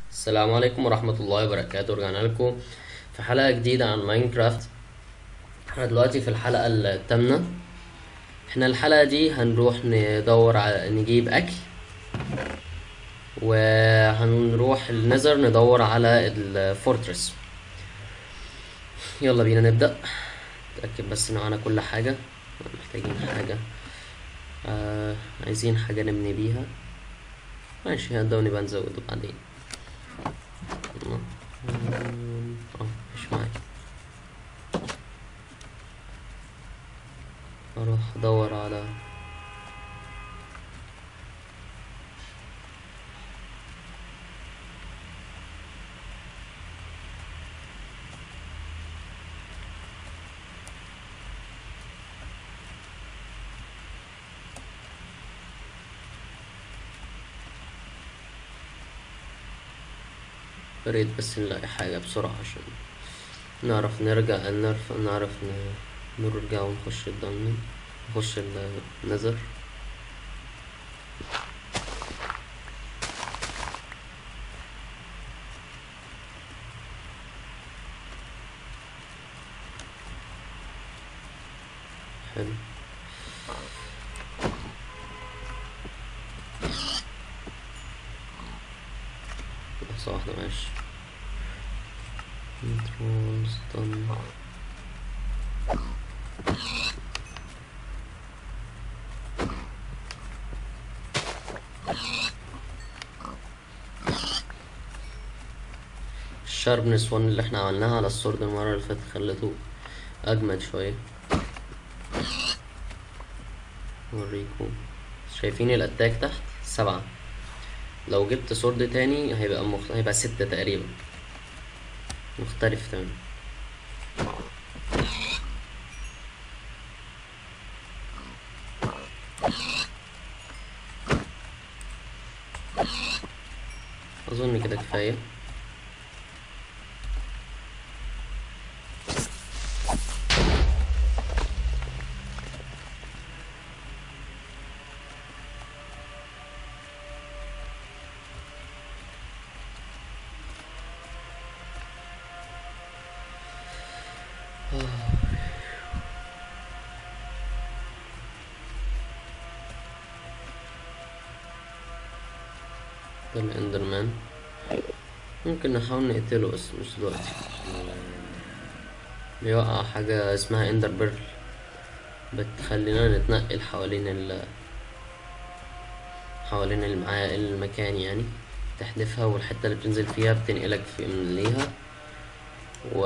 السلام عليكم ورحمة الله وبركاته رجعنا لكم في حلقة جديدة عن ماينكرافت احنا دلوقتي في الحلقة الثامنة احنا الحلقة دي هنروح ندور على نجيب أكل وهنروح النذر ندور على الفورترس يلا بينا نبدأ نتأكد بس ان معانا كل حاجة محتاجين حاجة آه عايزين حاجة نبني بيها ماشي هنبدأ ونبقى نزوده بعدين اه مش معايا اروح ادور على يا ريت بس نلاقي حاجة بسرعة عشان نعرف نرجع نعرف نعرف ن- نرجع ونخش الدنيا نخش النذر حلو لحظة واحدة ماشي controls done الشاربنس 1 اللي احنا عملناها على السورد المرة اللي فاتت خلته أجمد شوية اوريكم شايفين الأتاك تحت سبعة لو جبت سورد تاني هيبقى مخ... هيبقى ستة تقريبا مختلف تماما أظن كده كفاية ده الاندرمان ممكن نحاول نقتله بس مش دلوقتي بيوقع حاجة اسمها اندر بيرل بتخلينا نتنقل حوالين ال حوالين المعا- المكان يعني تحدفها والحتة اللي بتنزل فيها بتنقلك في من ليها و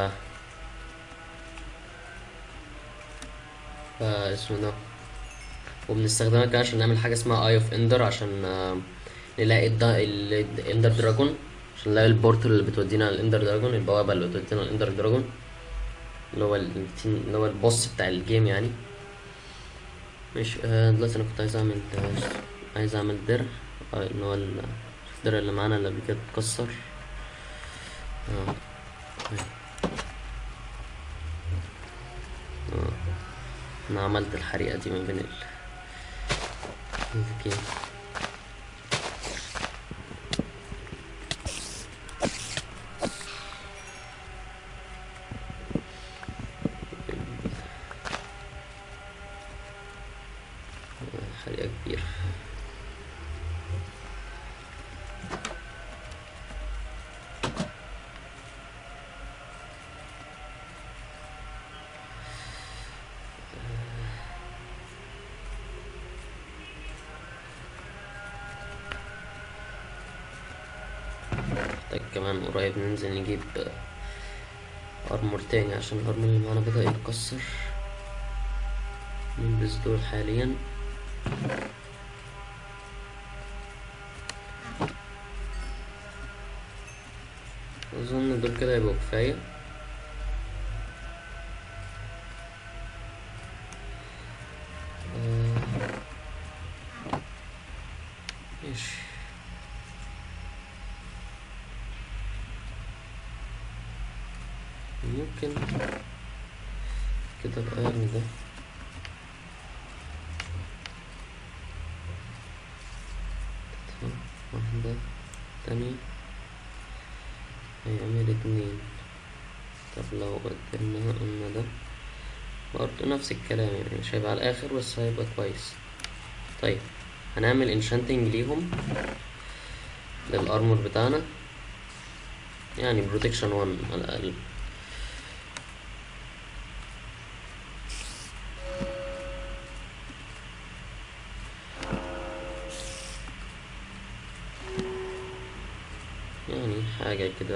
فا اسمه ده وبنستخدمها كده عشان نعمل حاجة اسمها اي اوف اندر عشان آه، نلاقي الاندر دراجون عشان نلاقي البورتال اللي بتودينا على الاندر دراجون البوابة اللي بتودينا على الاندر دراجون اللي هو ال- اللي هو البوس بتاع الجيم يعني مش آه، دلوقتي انا كنت عايز اعمل عايز اعمل درع آه، اللي هو ال- الدرع اللي معانا اللي قبل كده اتكسر اه اه انا عملت الحريقة دي من بين ال الجيم حريقة كبيرة محتاج كمان قريب ننزل نجيب ارمور تاني عشان الارمور اللي معانا بدأ يتكسر نلبس دول حاليا اظن دول كده يبقوا كفاية آه، ماشي ممكن كده الايرن ده واحدة تانية هيعمل اتنين طب لو قدرنا قلنا ده برضه نفس الكلام يعني مش هيبقى على الآخر بس هيبقى كويس طيب هنعمل انشانتنج ليهم للارمور بتاعنا يعني بروتكشن 1 على الأقل يعني حاجة كده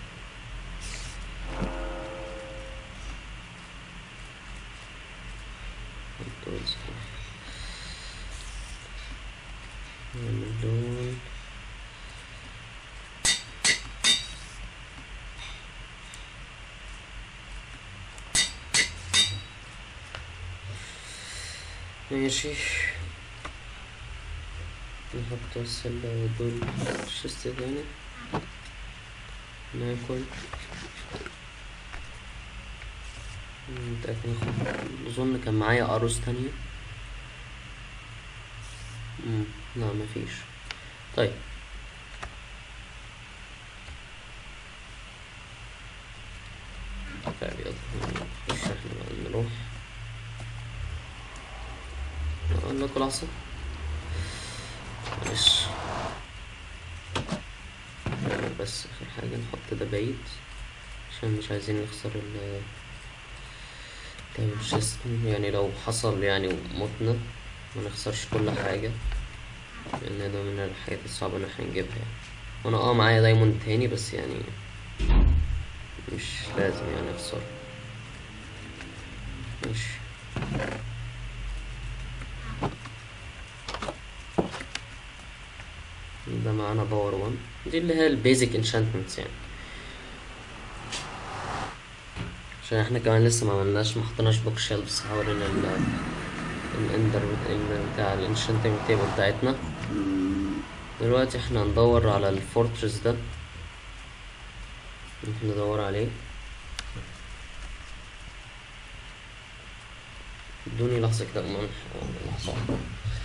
نعمل لون ماشي نحط السلة دول الشست تاني ناكل متأكد ناخد أظن كان معايا أرز تانية مم. لا مفيش طيب طيب يلا نخش احنا بقى نروح اقول لكم لحظة معلش نعمل بس اخر حاجة نحط ده بعيد عشان مش عايزين نخسر ال طيب الجسم يعني لو حصل يعني ومتنا ما نخسرش كل حاجة لأن ده من الحاجات الصعبة إن احنا نجيبها يعني وأنا اه معايا دايموند تاني بس يعني مش لازم يعني أخسر ماشي ده معانا باور 1 دي اللي هي البيزك انشانتمنتس يعني عشان احنا كمان لسه ما عملناش ما حطيناش بوك شيلفز حوالين ال الاندر بتاع الانشنتنج تيبل بتاعتنا دلوقتي احنا هندور على الفورترس ده ممكن ندور عليه ادوني لحظة كده أمان لحظة واحدة.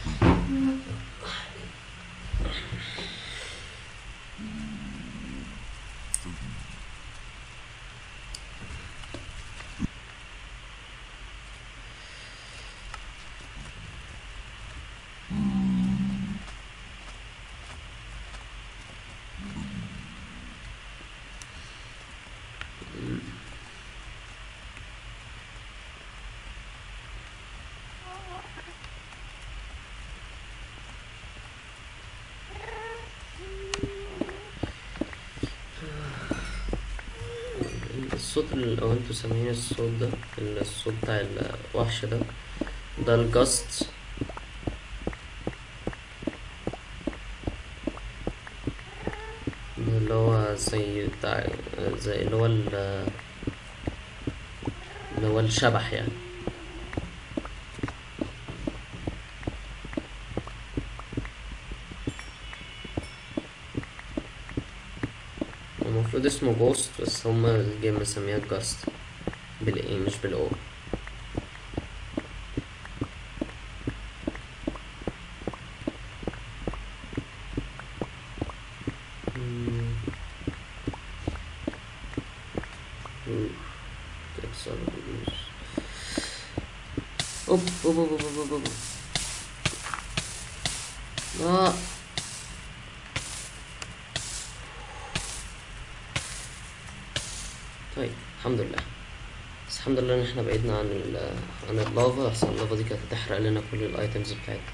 الصوت اللي لو انتوا سامعين الصوت ده الصوت بتاع الوحش ده ده الجاست اللي هو زي بتاع زي اللي هو ال- اللي هو الشبح يعني المفروض اسمه جوست بس هما الجيم مسميها جاست بالاي مش بالاو مم. أوف. تكسر الجوز. اوب اوب اوب اوب اوب اوب لا طيب الحمد لله بس الحمد لله ان احنا بعدنا عن ال عن اللافا احسن اللافا دي كانت هتحرق لنا كل الايتمز بتاعتنا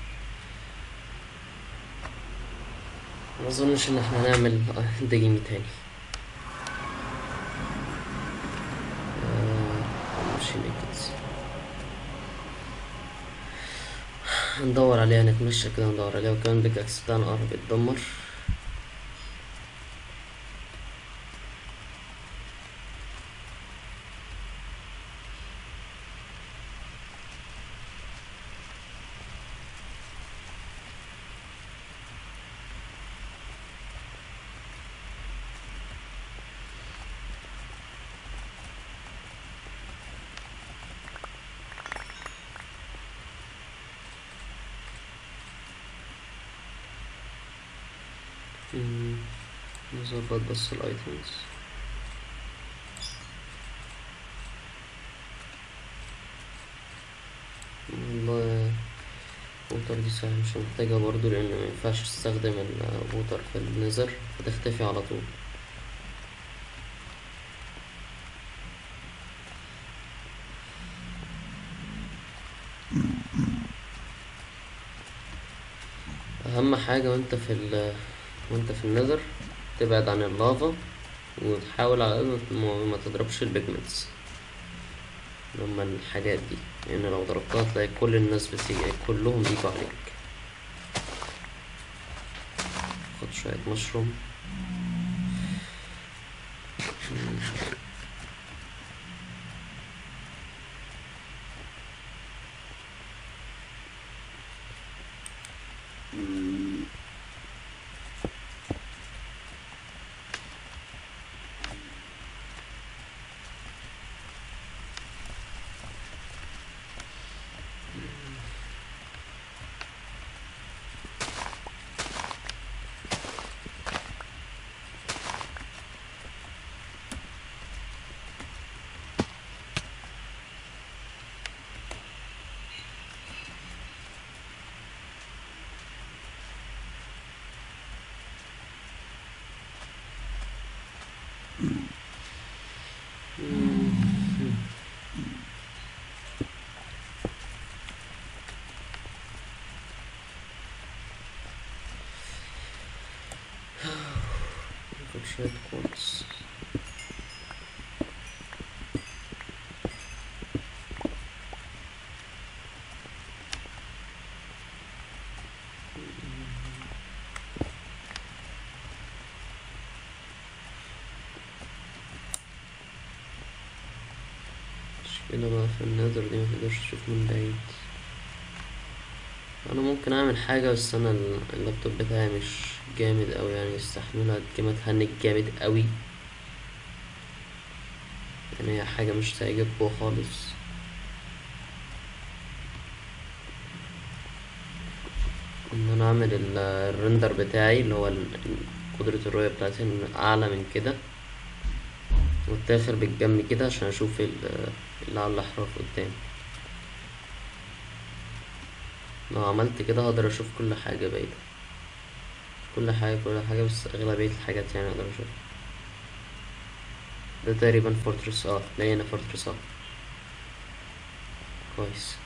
ما اظنش ان احنا هنعمل ديجينج تاني آه، مش نيكدز هندور عليها نتمشى كده ندور عليها وكمان بيكاكس بتاعنا قرب يتدمر مم. نظبط بس الايتمز الووتر دي صحيح مش محتاجة برضو لأن مينفعش تستخدم الووتر في النذر فتختفي على طول أهم حاجة وانت في ال وانت في النذر تبعد عن اللافا وتحاول على قد ما ما تضربش البيجمنتس اللي هما الحاجات دي لأن يعني لو ضربتها تلاقي كل الناس بتيجي كلهم بيجوا عليك خد شوية مشروم ناخد شوية كورس المشكلة بقى في النذر دي متقدرش تشوف من بعيد انا ممكن اعمل حاجة بس انا ال- اللابتوب بتاعي مش جامد اوي يعني يستحملها كما تهنج جامد اوي يعني هي حاجة مش تعجبكوا خالص ان انا اعمل ال- الرندر بتاعي اللي هو ال- قدرة الرؤية بتاعتي إن اعلى من كده واتاخر بالجنب كده عشان اشوف ال- اللي على الاحراف قدامي لو عملت كده هقدر اشوف كل حاجة بعيدة كل حاجة كل حاجة بس اغلبية الحاجات يعني اقدر اشوفها ده تقريبا فورترس اه لقينا فورترس اه كويس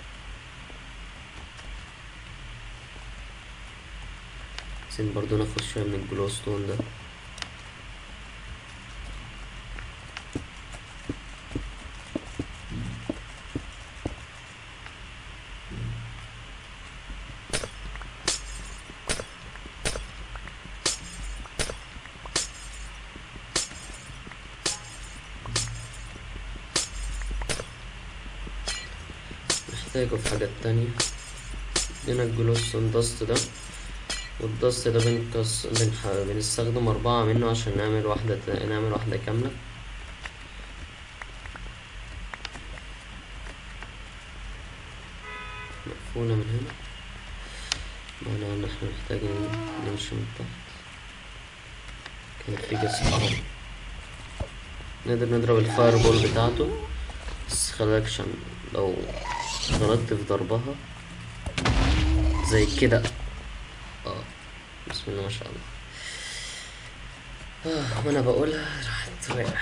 عايزين برضو ناخد شوية من الجلوستون ده محتاجه في حاجات تانية هنا الجلوستون داست ده والدست ده بنكس بنح... بنستخدم أربعة منه عشان نعمل واحدة ت- نعمل واحدة كاملة مقفولة من هنا معناها إن احنا محتاجين نمشي من تحت كان في جسم أهو نقدر نضرب الفاير بول بتاعته بس خليك عشان لو غلطت في ضربها زي كده اه بسم الله ما شاء الله آه وانا بقولها راحت واقع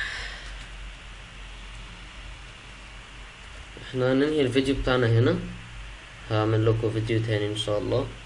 احنا هننهي الفيديو بتاعنا هنا هعمل لكم فيديو تاني ان شاء الله